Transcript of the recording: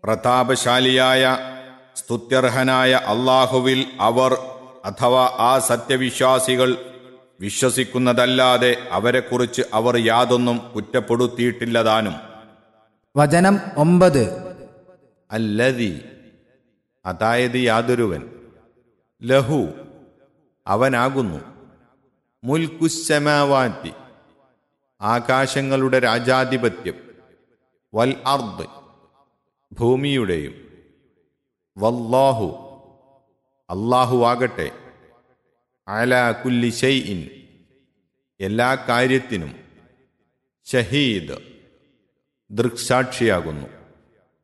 പ്രതാപശാലിയായ സ്തുത്യർഹനായ അള്ളാഹുവിൽ അവർ അഥവാ ആ സത്യവിശ്വാസികൾ വിശ്വസിക്കുന്നതല്ലാതെ അവരെക്കുറിച്ച് അവർ യാതൊന്നും കുറ്റപ്പെടുത്തിയിട്ടില്ലതാനും വചനം ഒമ്പത് അല്ലതി അതായത് യാതൊരുവൻ ലഹു അവനാകുന്നു മുൽക്കുശമാവാറ്റി ആകാശങ്ങളുടെ രാജാധിപത്യം വൽ അർദ് ഭൂമിയുടെയും വല്ലാഹു അല്ലാഹു ആകട്ടെ അല കുല്ലി ഷൈഇൻ എല്ലാ കാര്യത്തിനും ഷഹീദ് ദൃക്സാക്ഷിയാകുന്നു